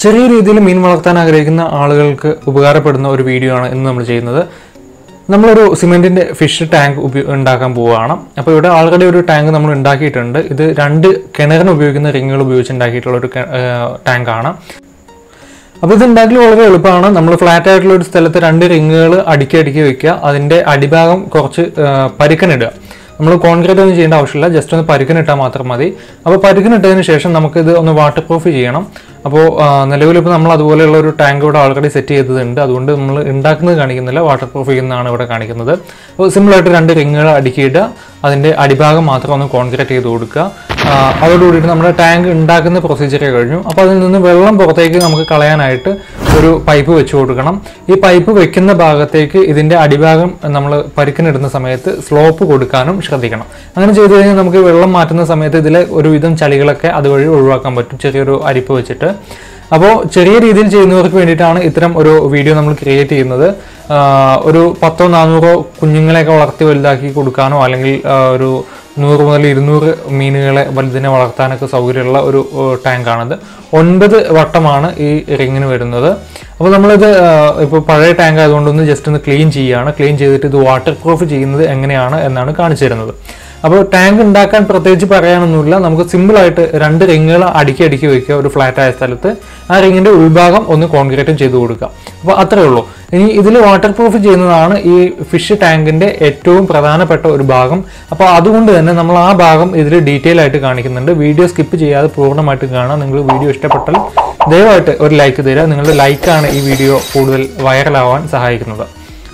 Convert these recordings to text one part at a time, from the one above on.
ചെറിയ രീതിയിൽ മീൻ വളർത്താൻ ആഗ്രഹിക്കുന്ന ആളുകൾക്ക് ഉപകാരപ്പെടുന്ന ഒരു വീഡിയോ ആണ് ഇന്ന് നമ്മൾ ചെയ്യുന്നത് നമ്മളൊരു സിമെൻറ്റിൻ്റെ ഫിഷ് ടാങ്ക് ഉപയോ ഉണ്ടാക്കാൻ പോവുകയാണ് അപ്പോൾ ഇവിടെ ആൾറെഡി ഒരു ടാങ്ക് നമ്മൾ ഉണ്ടാക്കിയിട്ടുണ്ട് ഇത് രണ്ട് കിണറിന് ഉപയോഗിക്കുന്ന റിങ്ങുകൾ ഉപയോഗിച്ച് ഉണ്ടാക്കിയിട്ടുള്ള ഒരു ടാങ്കാണ് അപ്പോൾ ഇത് ഉണ്ടാക്കൽ വളരെ എളുപ്പമാണ് നമ്മൾ ഫ്ലാറ്റ് ആയിട്ടുള്ള ഒരു സ്ഥലത്ത് രണ്ട് റിങ്ങുകൾ അടുക്കി അടുക്കി വെക്കുക അതിൻ്റെ അടിഭാഗം കുറച്ച് ആ, പരുക്കനിടുക നമ്മൾ കോൺക്രീറ്റ് ഒന്നും ചെയ്യേണ്ട ആവശ്യമില്ല ജസ്റ്റ് ഒന്ന് പരുക്കനിട്ടാൽ മാത്രം മതി അപ്പോൾ പരുക്കനിട്ടതിന് ശേഷം നമുക്കിത് ഒന്ന് വാട്ടർ പ്രൂഫ് ചെയ്യണം അപ്പോൾ നിലവിൽ ഇപ്പോൾ നമ്മൾ അതുപോലെയുള്ള ഒരു ടാങ്ക് ഇവിടെ ഓൾറെഡി സെറ്റ് ചെയ്തതുണ്ട് അതുകൊണ്ട് നമ്മൾ ഉണ്ടാക്കുന്നത് കാണിക്കുന്നില്ല വാട്ടർ പ്രൂഫ് ചെയ്യുന്നതാണ് ഇവിടെ കാണിക്കുന്നത് അപ്പോൾ സിമ്പിളായിട്ട് രണ്ട് റിങ്ങുകൾ അടുക്കിയിട്ട് അതിൻ്റെ അടിഭാഗം മാത്രം ഒന്ന് കോൺക്രീറ്റ് ചെയ്ത് കൊടുക്കുക ആ, അതോടുകൂടിയിട്ട് നമ്മുടെ ടാങ്ക് ഉണ്ടാക്കുന്ന പ്രൊസീജിയർ കഴിഞ്ഞു അപ്പോൾ അതിൽ നിന്ന് വെള്ളം പുറത്തേക്ക് നമുക്ക് കളയാനായിട്ട് ഒരു പൈപ്പ് വെച്ച് കൊടുക്കണം ഈ പൈപ്പ് വെക്കുന്ന ഭാഗത്തേക്ക് ഇതിൻ്റെ അടിഭാഗം നമ്മൾ പരിക്കിനിടുന്ന സമയത്ത് സ്ലോപ്പ് കൊടുക്കാനും ശ്രദ്ധിക്കണം അങ്ങനെ ചെയ്തു കഴിഞ്ഞാൽ നമുക്ക് വെള്ളം മാറ്റുന്ന സമയത്ത് ഇതിലെ ഒരുവിധം ചളികളൊക്കെ അതുവഴി ഒഴിവാക്കാൻ പറ്റും ചെറിയൊരു അരിപ്പ് വെച്ചിട്ട് അപ്പോൾ ചെറിയ രീതിയിൽ ചെയ്യുന്നവർക്ക് വേണ്ടിയിട്ടാണ് ഇത്തരം ഒരു വീഡിയോ നമ്മൾ ക്രിയേറ്റ് ചെയ്യുന്നത് ആ, ഒരു പത്തോ നാനൂറോ കുഞ്ഞുങ്ങളെയൊക്കെ വളർത്തി വലുതാക്കി കൊടുക്കാനോ അല്ലെങ്കിൽ ആ, ഒരു നൂറ് മുതൽ ഇരുന്നൂറ് മീനുകളെ വലുതിനെ വളർത്താനൊക്കെ സൗകര്യമുള്ള ഒരു ടാങ്കാണിത് ഒൻപത് വട്ടമാണ് ഈ റിങ്ങിന് വരുന്നത് അപ്പോൾ നമ്മളിത് ഇപ്പോൾ പഴയ ടാങ്ക് ആയതുകൊണ്ടൊന്ന് ജസ്റ്റ് ഒന്ന് ക്ലീൻ ചെയ്യുകയാണ് ക്ലീൻ ചെയ്തിട്ട് ഇത് വാട്ടർ പ്രൂഫ് ചെയ്യുന്നത് എങ്ങനെയാണ് എന്നാണ് കാണിച്ചു തരുന്നത് അപ്പോൾ ടാങ്ക് ഉണ്ടാക്കാൻ പ്രത്യേകിച്ച് പറയാനൊന്നുമില്ല നമുക്ക് സിമ്പിളായിട്ട് രണ്ട് റിങ്ങുകൾ അടുക്കി അടുക്കി വെക്കുക ഒരു ഫ്ലാറ്റ് ആയ സ്ഥലത്ത് ആ റിങ്ങിൻ്റെ ഉൾഭാഗം ഒന്ന് കോൺക്രീറ്റും ചെയ്ത് കൊടുക്കുക അപ്പോൾ അത്രേ ഉള്ളൂ ഇനി ഇതിൽ വാട്ടർ പ്രൂഫ് ചെയ്യുന്നതാണ് ഈ ഫിഷ് ടാങ്കിൻ്റെ ഏറ്റവും പ്രധാനപ്പെട്ട ഒരു ഭാഗം അപ്പോൾ അതുകൊണ്ട് തന്നെ നമ്മൾ ആ ഭാഗം ഇതിൽ ഡീറ്റെയിൽ ആയിട്ട് കാണിക്കുന്നുണ്ട് വീഡിയോ സ്കിപ്പ് ചെയ്യാതെ പൂർണ്ണമായിട്ട് കാണാം നിങ്ങൾ വീഡിയോ ഇഷ്ടപ്പെട്ടാൽ ദയവായിട്ട് ഒരു ലൈക്ക് തരിക നിങ്ങളുടെ ലൈക്കാണ് ഈ വീഡിയോ കൂടുതൽ വൈറലാവാൻ സഹായിക്കുന്നത്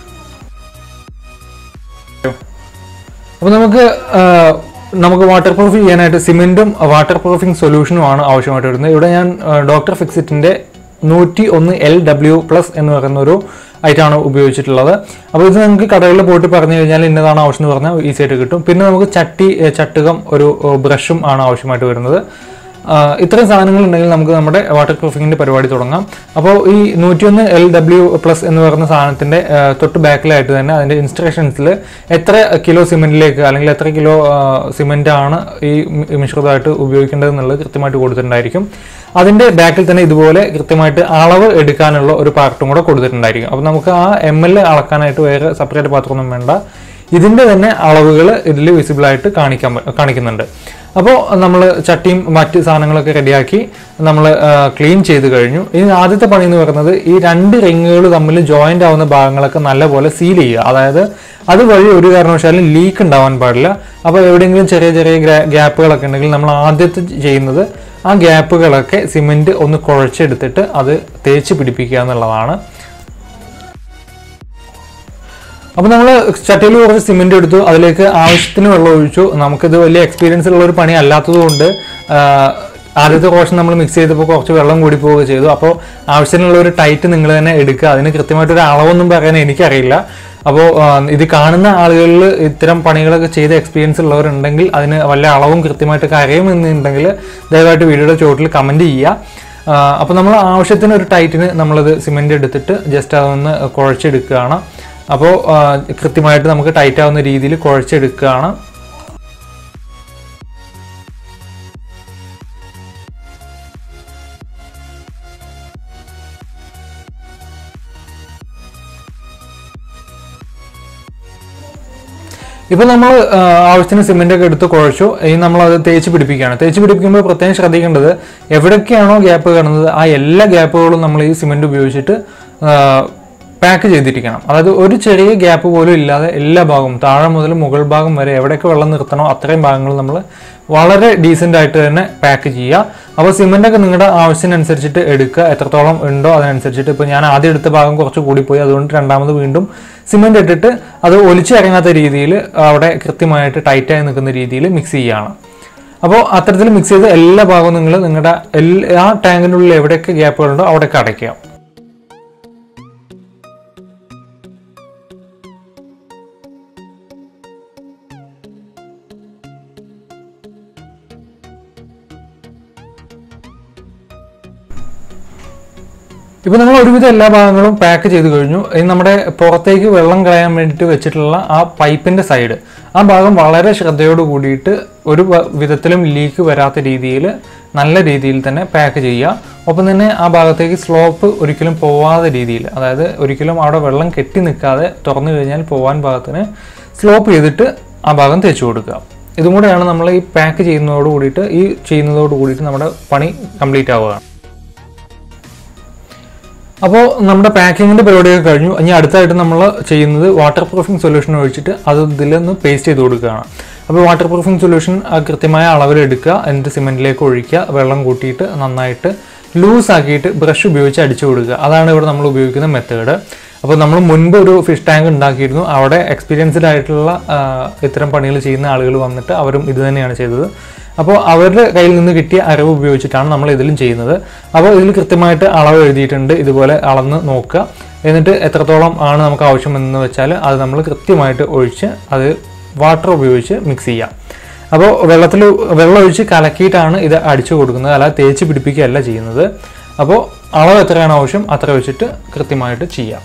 അപ്പോൾ നമുക്ക് ആ, നമുക്ക് വാട്ടർ പ്രൂഫ് ചെയ്യാനായിട്ട് സിമെൻറ്റും വാട്ടർ പ്രൂഫിംഗ് സൊല്യൂഷനുമാണ് ആവശ്യമായിട്ട് വരുന്നത് ഇവിടെ ഞാൻ ഡോക്ടർ ഫിക്സിറ്റിൻ്റെ നൂറ്റി ഒന്ന് എൽ ഡബ്ല്യു പ്ലസ് എന്ന് പറയുന്ന ഒരു ഐറ്റമാണ് ഉപയോഗിച്ചിട്ടുള്ളത് അപ്പോൾ ഇത് നിങ്ങൾക്ക് കടകളിൽ പോയിട്ട് പറഞ്ഞു കഴിഞ്ഞാൽ ഇന്നതാണ് ആവശ്യം എന്ന് പറഞ്ഞാൽ ഈസി ആയിട്ട് കിട്ടും പിന്നെ നമുക്ക് ചട്ടി ഏ, ചട്ടുകം ഒരു ബ്രഷും ആണ് ആവശ്യമായിട്ട് വരുന്നത് ആ, ഇത്രയും സാധനങ്ങൾ ഉണ്ടെങ്കിൽ നമുക്ക് നമ്മുടെ വാട്ടർ പ്രൂഫിങ്ങിന്റെ പരിപാടി തുടങ്ങാം അപ്പോൾ ഈ നൂറ്റിയൊന്ന് എൽ ഡബ്ല്യു പ്ലസ് എന്ന് പറയുന്ന സാധനത്തിന്റെ ആ, തൊട്ട് ബാക്കിലായിട്ട് തന്നെ അതിന്റെ ഇൻസ്ട്രക്ഷൻസിൽ എത്ര കിലോ സിമെന്റിലേക്ക് അല്ലെങ്കിൽ എത്ര കിലോ സിമെന്റ് ആണ് ഈ മി- മിശ്രിതമായിട്ട് ഉപയോഗിക്കേണ്ടത് എന്നുള്ളത് കൃത്യമായിട്ട് കൊടുത്തിട്ടുണ്ടായിരിക്കും അതിന്റെ ബാക്കിൽ തന്നെ ഇതുപോലെ കൃത്യമായിട്ട് അളവ് എടുക്കാനുള്ള ഒരു പാർട്ടും കൂടെ കൊടുത്തിട്ടുണ്ടായിരിക്കും അപ്പോൾ നമുക്ക് ആ എം എൽ അളക്കാനായിട്ട് വേറെ സെപ്പറേറ്റ് പാത്രമൊന്നും വേണ്ട ഇതിന്റെ തന്നെ അളവുകൾ ഇതിൽ വിസിബിളായിട്ട് കാണിക്കാൻ പ- കാണിക്കുന്നുണ്ട് അപ്പോൾ നമ്മൾ ചട്ടിയും മറ്റ് സാധനങ്ങളൊക്കെ റെഡിയാക്കി നമ്മൾ ക്ലീൻ ചെയ്ത് കഴിഞ്ഞു ഇനി ആദ്യത്തെ പണി എന്ന് പറയുന്നത് ഈ രണ്ട് റിങ്ങുകൾ തമ്മിൽ ജോയിന്റ് ആവുന്ന ഭാഗങ്ങളൊക്കെ നല്ലപോലെ സീൽ ചെയ്യുക അതായത് അതുവഴി ഒരു കാരണവശാലും ലീക്ക് ഉണ്ടാവാൻ പാടില്ല അപ്പോൾ എവിടെയെങ്കിലും ചെറിയ ചെറിയ ഗ്യാപ്പുകളൊക്കെ ഉണ്ടെങ്കിൽ നമ്മൾ ആദ്യത്തെ ചെയ്യുന്നത് ആ ഗ്യാപ്പുകളൊക്കെ സിമെന്റ് ഒന്ന് കുഴച്ചെടുത്തിട്ട് അത് തേച്ച് പിടിപ്പിക്കുക എന്നുള്ളതാണ് അപ്പോൾ നമ്മൾ ചട്ടിയിൽ കുറച്ച് സിമെന്റ് എടുത്തു അതിലേക്ക് ആവശ്യത്തിന് വെള്ളം ഒഴിച്ചു നമുക്കിത് വലിയ എക്സ്പീരിയൻസ് ഉള്ള ഒരു പണി അല്ലാത്തതുകൊണ്ട് ആ, ആദ്യത്തെ പ്രാവശ്യം നമ്മൾ മിക്സ് ചെയ്തപ്പോൾ കുറച്ച് വെള്ളം കൂടി പോവുക ചെയ്തു അപ്പോൾ ആവശ്യത്തിനുള്ള ഒരു ടൈറ്റ് നിങ്ങൾ തന്നെ എടുക്കുക അതിന് കൃത്യമായിട്ടൊരു അളവൊന്നും പറയാൻ എനിക്കറിയില്ല അപ്പോൾ ആ, ഇത് കാണുന്ന ആളുകളിൽ ഇത്തരം പണികളൊക്കെ ചെയ്ത എക്സ്പീരിയൻസ് ഉള്ളവരുണ്ടെങ്കിൽ അതിന് വല്ല അളവും കൃത്യമായിട്ടൊക്കെ അറിയുമെന്നുണ്ടെങ്കിൽ ദയവായിട്ട് വീഡിയോയുടെ ചുവട്ടിൽ കമൻറ്റ് ചെയ്യുക അപ്പോൾ നമ്മൾ ആവശ്യത്തിന് ഒരു ടൈറ്റിന് നമ്മളത് സിമെന്റ് എടുത്തിട്ട് ജസ്റ്റ് അതൊന്ന് കുഴച്ചെടുക്കുകയാണ് അപ്പോൾ കൃത്യമായിട്ട് നമുക്ക് ടൈറ്റ് ആവുന്ന രീതിയിൽ കുഴച്ചെടുക്കുകയാണ് ഇപ്പൊ നമ്മൾ ആവശ്യത്തിന് സിമെന്റ് ഒക്കെ എടുത്ത് കുഴച്ചു ഇനി നമ്മൾ അത് തേച്ച് പിടിപ്പിക്കുകയാണ് തേച്ച് പിടിപ്പിക്കുമ്പോൾ പ്രത്യേകം ശ്രദ്ധിക്കേണ്ടത് എവിടൊക്കെയാണോ ഗ്യാപ്പ് കാണുന്നത് ആ എല്ലാ ഗ്യാപ്പുകളും നമ്മൾ ഈ സിമെന്റ് ഉപയോഗിച്ചിട്ട് പാക്ക് ചെയ്തിരിക്കണം അതായത് ഒരു ചെറിയ ഗ്യാപ്പ് പോലും ഇല്ലാതെ എല്ലാ ഭാഗവും താഴെ മുതൽ മുകൾ ഭാഗം വരെ എവിടെയൊക്കെ വെള്ളം നിർത്തണോ അത്രയും ഭാഗങ്ങൾ നമ്മൾ വളരെ ഡീസൻ്റ് ആയിട്ട് തന്നെ പാക്ക് ചെയ്യുക അപ്പോൾ സിമെന്റ് ഒക്കെ നിങ്ങളുടെ ആവശ്യത്തിനനുസരിച്ചിട്ട് എടുക്കുക എത്രത്തോളം ഉണ്ടോ അതിനനുസരിച്ചിട്ട് ഇപ്പോൾ ഞാൻ ആദ്യം എടുത്ത ഭാഗം കുറച്ച് കൂടിപ്പോയി അതുകൊണ്ട് രണ്ടാമത് വീണ്ടും സിമെന്റ് ഇട്ടിട്ട് അത് ഒലിച്ചിറങ്ങാത്ത രീതിയിൽ അവിടെ കൃത്യമായിട്ട് ടൈറ്റായി നിൽക്കുന്ന രീതിയിൽ മിക്സ് ചെയ്യുകയാണ് അപ്പോൾ അത്തരത്തിൽ മിക്സ് ചെയ്ത് എല്ലാ ഭാഗവും നിങ്ങൾ നിങ്ങളുടെ എല്ലാ ടാങ്കിൻ്റെ ഉള്ളിൽ എവിടെയൊക്കെ ഗ്യാപ്പുകളുണ്ടോ അവിടെയൊക്കെ അടയ്ക്കുക ഇപ്പൊ നമ്മൾ ഒരുവിധം എല്ലാ ഭാഗങ്ങളും പാക്ക് ചെയ്ത് കഴിഞ്ഞു ഇനി നമ്മുടെ പുറത്തേക്ക് വെള്ളം കളയാൻ വേണ്ടിയിട്ട് വെച്ചിട്ടുള്ള ആ പൈപ്പിന്റെ സൈഡ് ആ ഭാഗം വളരെ ശ്രദ്ധയോട് കൂടിയിട്ട് ഒരു വ- വിധത്തിലും ലീക്ക് വരാത്ത രീതിയിൽ നല്ല രീതിയിൽ തന്നെ പാക്ക് ചെയ്യുക ഒപ്പം തന്നെ ആ ഭാഗത്തേക്ക് സ്ലോപ്പ് ഒരിക്കലും പോവാതെ രീതിയിൽ അതായത് ഒരിക്കലും അവിടെ വെള്ളം കെട്ടി നിൽക്കാതെ തുറന്നു കഴിഞ്ഞാൽ പോകാൻ ഭാഗത്തിന് സ്ലോപ്പ് ചെയ്തിട്ട് ആ ഭാഗം തേച്ച് കൊടുക്കുക ഇതും കൂടെയാണ് നമ്മൾ ഈ പാക്ക് ചെയ്യുന്നതോട് കൂടിയിട്ട് ഈ ചെയ്യുന്നതോട് കൂടിയിട്ട് നമ്മുടെ പണി കംപ്ലീറ്റ് ആവുകയാണ് അപ്പോൾ നമ്മുടെ പാക്കിങ്ങിൻ്റെ പരിപാടിയൊക്കെ കഴിഞ്ഞു ഇനി അടുത്തായിട്ട് നമ്മൾ ചെയ്യുന്നത് വാട്ടർ പ്രൂഫിംഗ് സൊല്യൂഷൻ ഒഴിച്ചിട്ട് അത് ഇതിലൊന്ന് പേസ്റ്റ് ചെയ്ത് കൊടുക്കുകയാണ് അപ്പോൾ വാട്ടർ പ്രൂഫിംഗ് സൊല്യൂഷൻ കൃത്യമായ അളവിൽ എടുക്കുക എന്നിട്ട് സിമെൻറ്റിലേക്ക് ഒഴിക്കുക വെള്ളം കൂട്ടിയിട്ട് നന്നായിട്ട് ലൂസ് ആക്കിയിട്ട് ബ്രഷ് ഉപയോഗിച്ച് അടിച്ചു കൊടുക്കുക അതാണ് ഇവിടെ നമ്മൾ ഉപയോഗിക്കുന്ന മെത്തേഡ് അപ്പോൾ നമ്മൾ മുൻപ് ഒരു ഫിഷ് ടാങ്ക് ഉണ്ടാക്കിയിരുന്നു അവിടെ എക്സ്പീരിയൻസ്ഡ് ആയിട്ടുള്ള ആ, ഇത്തരം പണികൾ ചെയ്യുന്ന ആളുകൾ വന്നിട്ട് അവരും ഇത് തന്നെയാണ് ചെയ്തത് അപ്പോൾ അവരുടെ കയ്യിൽ നിന്ന് കിട്ടിയ അറിവ് ഉപയോഗിച്ചിട്ടാണ് നമ്മൾ ഇതിലും ചെയ്യുന്നത് അപ്പോൾ ഇതിൽ കൃത്യമായിട്ട് അളവ് എഴുതിയിട്ടുണ്ട് ഇതുപോലെ അളന്ന് നോക്കുക എന്നിട്ട് എത്രത്തോളം ആണ് നമുക്ക് ആവശ്യമെന്ന് വെച്ചാൽ അത് നമ്മൾ കൃത്യമായിട്ട് ഒഴിച്ച് അത് വാട്ടർ ഉപയോഗിച്ച് മിക്സ് ചെയ്യാം അപ്പോൾ വെള്ളത്തിൽ വെള്ളം ഒഴിച്ച് കലക്കിയിട്ടാണ് ഇത് അടിച്ചു കൊടുക്കുന്നത് അല്ലാതെ തേച്ച് പിടിപ്പിക്കുകയല്ല ചെയ്യുന്നത് അപ്പോൾ അളവ് എത്രയാണ് ആവശ്യം അത്ര വെച്ചിട്ട് കൃത്യമായിട്ട് ചെയ്യാം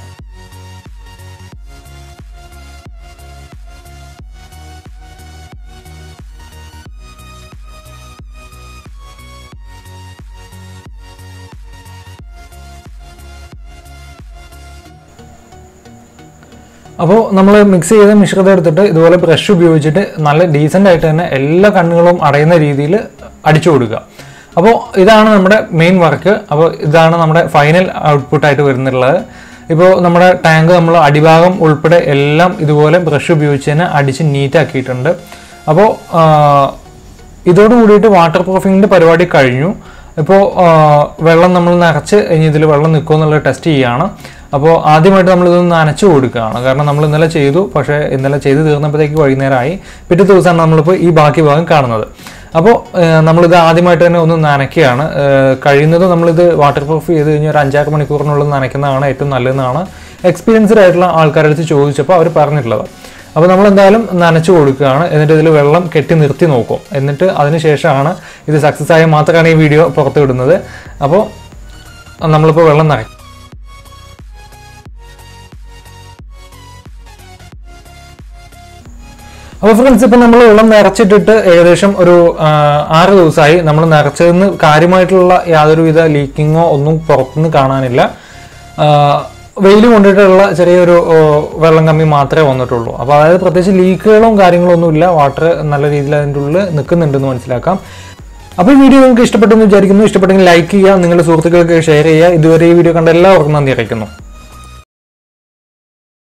അപ്പോൾ നമ്മൾ മിക്സ് ചെയ്ത മിശ്രിതം എടുത്തിട്ട് ഇതുപോലെ ബ്രഷ് ഉപയോഗിച്ചിട്ട് നല്ല ഡീസൻ്റ് ആയിട്ട് തന്നെ എല്ലാ കണ്ണുകളും അടയുന്ന രീതിയിൽ അടിച്ചു കൊടുക്കുക അപ്പോൾ ഇതാണ് നമ്മുടെ മെയിൻ വർക്ക് അപ്പോൾ ഇതാണ് നമ്മുടെ ഫൈനൽ ഔട്ട്പുട്ടായിട്ട് വരുന്നുള്ളത് ഇപ്പോൾ നമ്മുടെ ടാങ്ക് നമ്മൾ അടിഭാഗം ഉൾപ്പെടെ എല്ലാം ഇതുപോലെ ബ്രഷ് ഉപയോഗിച്ച് തന്നെ അടിച്ച് നീറ്റ് ആക്കിയിട്ടുണ്ട് അപ്പോൾ ഇതോട് കൂടിയിട്ട് വാട്ടർ പ്രൂഫിങ്ങിൻ്റെ പരിപാടി കഴിഞ്ഞു ഇപ്പോൾ വെള്ളം നമ്മൾ നിറച്ച് ഇനി ഇതിൽ വെള്ളം നിൽക്കുമോ എന്നുള്ളത് ടെസ്റ്റ് ചെയ്യുകയാണ് അപ്പോൾ ആദ്യമായിട്ട് നമ്മൾ ഇതൊന്ന് നനച്ചു കൊടുക്കുകയാണ് കാരണം നമ്മൾ ഇന്നലെ ചെയ്തു പക്ഷേ ഇന്നലെ ചെയ്ത് തീർന്നപ്പോഴത്തേക്ക് വൈകുന്നേരമായി പിറ്റേ ദിവസമാണ് നമ്മളിപ്പോൾ ഈ ബാക്കി ഭാഗം കാണുന്നത് അപ്പോൾ നമ്മളിത് ആദ്യമായിട്ട് തന്നെ ഒന്ന് നനയ്ക്കുകയാണ് ഏഹ് കഴിയുന്നത് നമ്മളിത് വാട്ടർ പ്രൂഫ് ചെയ്ത് കഴിഞ്ഞാൽ ഒരു അഞ്ചാറ് മണിക്കൂറിനുള്ളിൽ നനയ്ക്കുന്നതാണ് ഏറ്റവും നല്ലതെന്നാണ് എക്സ്പീരിയൻസ്ഡ് ആയിട്ടുള്ള ആൾക്കാരുടെ അടുത്ത് ചോദിച്ചപ്പോൾ അവർ പറഞ്ഞിട്ടുള്ളത് അപ്പോൾ നമ്മൾ എന്തായാലും നനച്ചു കൊടുക്കുകയാണ് എന്നിട്ട് ഇതിൽ വെള്ളം കെട്ടി നിർത്തി നോക്കും എന്നിട്ട് അതിന് ശേഷമാണ് ഇത് സക്സസ് ആയ മാത്രമാണ് ഈ വീഡിയോ പുറത്ത് വിടുന്നത് അപ്പോൾ നമ്മളിപ്പോൾ വെള്ളം നനയ്ക്കും അപ്പോൾ ഫ്രണ്ട്സ് ഇപ്പം നമ്മൾ വെള്ളം നിറച്ചിട്ടിട്ട് ഏകദേശം ഒരു ആ, ആറ് ദിവസമായി നമ്മൾ നിറച്ചതിന് കാര്യമായിട്ടുള്ള യാതൊരുവിധ ലീക്കിങ്ങോ ഒന്നും പുറത്തുനിന്ന് കാണാനില്ല വെയിൽ കൊണ്ടിട്ടുള്ള ചെറിയൊരു ഓ, വെള്ളം കമ്മി മാത്രമേ വന്നിട്ടുള്ളൂ അപ്പോൾ അതായത് പ്രത്യേകിച്ച് ലീക്കുകളും കാര്യങ്ങളും ഒന്നുമില്ല വാട്ടർ നല്ല രീതിയിൽ അതിൻ്റെ ഉള്ളിൽ നിൽക്കുന്നുണ്ടെന്ന് മനസ്സിലാക്കാം അപ്പോൾ ഈ വീഡിയോ നിങ്ങൾക്ക് ഇഷ്ടപ്പെട്ടെന്ന് വിചാരിക്കുന്നു ഇഷ്ടപ്പെട്ടെങ്കിൽ ലൈക്ക് ചെയ്യുക നിങ്ങളുടെ സുഹൃത്തുക്കൾക്ക് ഷെയർ ചെയ്യുക ഇതുവരെ ഈ വീഡിയോ കണ്ട എല്ലാവർക്കും നന്ദി അറിയിക്കുന്നു